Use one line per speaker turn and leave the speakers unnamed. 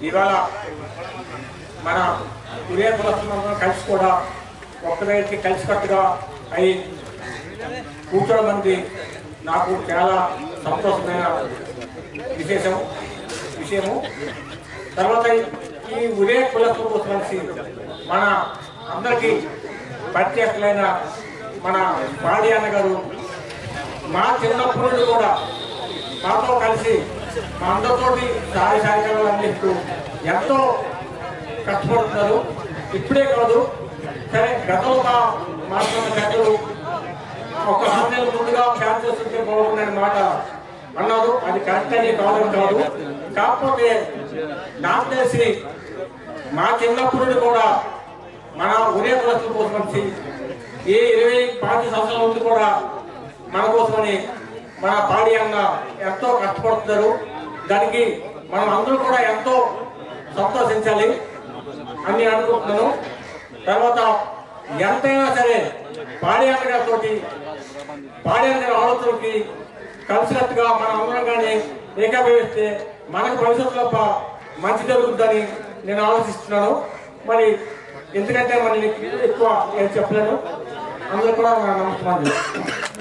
ఇవాళ మన ఉదయ కులస్తులందరం కలిసి కూడా ఒక్క దగ్గరికి కలిసికట్టుగా అయి కూర్చోవడం అనేది నాకు చాలా సంతోషమైన విశేషం విషయము తర్వాత ఈ ఉదయ కులస్తులతో కలిసి మన అందరికీ ప్రత్యేకమైన మన పాడి అన్న గారు మా చిన్నప్పటి నుండి కూడా మాతో కలిసి మా అందరితోటి సహాయ సహకారాలు అందిస్తూ ఎంతో కష్టపడుతున్నారు ఇప్పుడే కాదు సరే గతంలో మాట్లాడిన పెద్దలు ఒక ఆరు నెలల ముందుగా ప్లాన్ చేస్తుంటే బాగుందనే మాట అన్నారు అది కరెక్ట్ అని కాదని కాదు కాకపోతే నాకు తెలిసి మా చిన్నప్పుడు నుండి కూడా మన ఉదయ కులస్తుల కోసం వచ్చి ఏ ఇరవై పాతి సంవత్సరాల ముందు కూడా మన కోసమని మన పాడి అన్న ఎంతో కష్టపడుతున్నారు దానికి మనం అందరూ కూడా ఎంతో సంతోషించాలి అని నేను అనుకుంటున్నాను తర్వాత ఎంతైనా సరే పాడి అన్న గారితో పాడి అన్న గారి ఆలోచనకి కలిసినట్టుగా మనం అందరం కానీ ఏకాభిస్తే మనకు భవిష్యత్తులో ప- మంచి జరుగుతుందని నేను ఆలోచిస్తున్నాను మరి ఎందుకంటే మరి ఎక్కువ ఏం చెప్పలేను అందరూ కూడా నా నమస్కారం